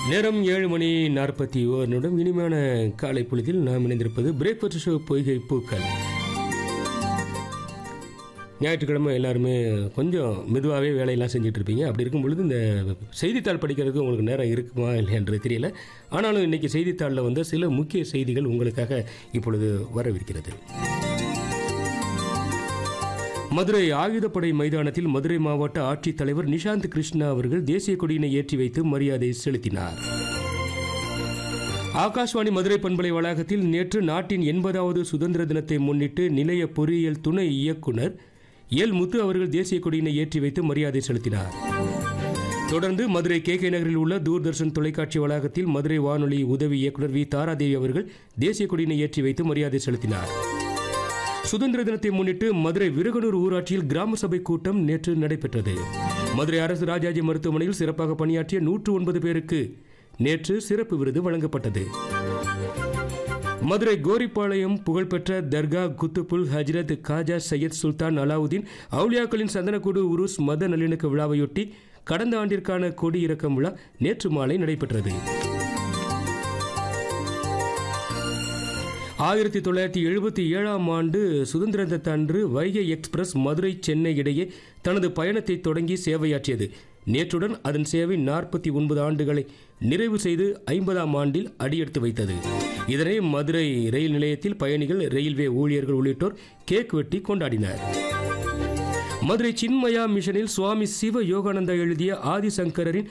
நேரம் ஏழு மணி நாற்பத்தி ஓர் நிமிடம் இனிமையான காலை பொழுதில் நாம் இணைந்திருப்பது பிரேக்ஃபாஸ்ட் ஷோ பொய்கை பூக்கள் ஞாயிற்றுக்கிழமை எல்லாருமே கொஞ்சம் மெதுவாகவே வேலையெல்லாம் செஞ்சுட்டு இருப்பீங்க அப்படி இருக்கும் பொழுது இந்த செய்தித்தாள் படிக்கிறதுக்கு உங்களுக்கு நேரம் இருக்குமா இல்லைன்றது தெரியல ஆனாலும் இன்னைக்கு செய்தித்தாளில் வந்த சில முக்கிய செய்திகள் உங்களுக்காக இப்பொழுது வரவிருக்கிறது மதுரை ஆயுதப்படை மைதானத்தில் மதுரை மாவட்ட ஆட்சித்தலைவர் நிஷாந்த் கிருஷ்ணா அவர்கள் தேசிய கொடியினை ஏற்றி வைத்து மரியாதை செலுத்தினார் ஆகாஷ்வாணி மதுரை பண்பலை வளாகத்தில் நேற்று நாட்டின் எண்பதாவது சுதந்திர தினத்தை முன்னிட்டு நிலைய பொறியியல் துணை இயக்குனர் எல் முத்து அவர்கள் தேசிய கொடியினை ஏற்றி வைத்து மரியாதை செலுத்தினார் தொடர்ந்து மதுரை கே கே நகரில் உள்ள தூர்தர்ஷன் தொலைக்காட்சி வளாகத்தில் மதுரை வானொலி உதவி இயக்குனர் வி தாராதேவி அவர்கள் தேசிய கொடியினை ஏற்றி வைத்து மரியாதை செலுத்தினார் சுதந்திர தினத்தை முன்னிட்டு மதுரை விருகனூர் ஊராட்சியில் கிராம சபை கூட்டம் நேற்று நடைபெற்றது மதுரை அரசு ராஜாஜி மருத்துவமனையில் சிறப்பாக பணியாற்றிய நூற்று ஒன்பது பேருக்கு நேற்று சிறப்பு விருது வழங்கப்பட்டது மதுரை கோரிப்பாளையம் புகழ்பெற்ற தர்கா குத்துப்புல் ஹஜ்ரத் காஜா சையத் சுல்தான் அலாவுதீன் அவுலியாக்களின் சந்தனக்கூடு உருஸ் மத நல்லிணக்க விழாவையொட்டி கடந்த ஆண்டிற்கான கொடி இறக்கம் விழா நேற்று மாலை நடைபெற்றது ஆயிரத்தி தொள்ளாயிரத்தி எழுபத்தி ஏழாம் ஆண்டு சுதந்திர தினத்தன்று வைகை எக்ஸ்பிரஸ் மதுரை சென்னை இடையே தனது பயணத்தை தொடங்கி சேவையாற்றியது நேற்றுடன் அதன் சேவை நாற்பத்தி ஒன்பது ஆண்டுகளை நிறைவு செய்து ஐம்பதாம் ஆண்டில் அடியெடுத்து வைத்தது இதனை மதுரை ரயில் நிலையத்தில் பயணிகள் ரயில்வே ஊழியர்கள் உள்ளிட்டோர் கேக் வெட்டி கொண்டாடினர் மதுரை சின்மயா மிஷனில் சுவாமி சிவ யோகானந்தா எழுதிய ஆதிசங்கரரின்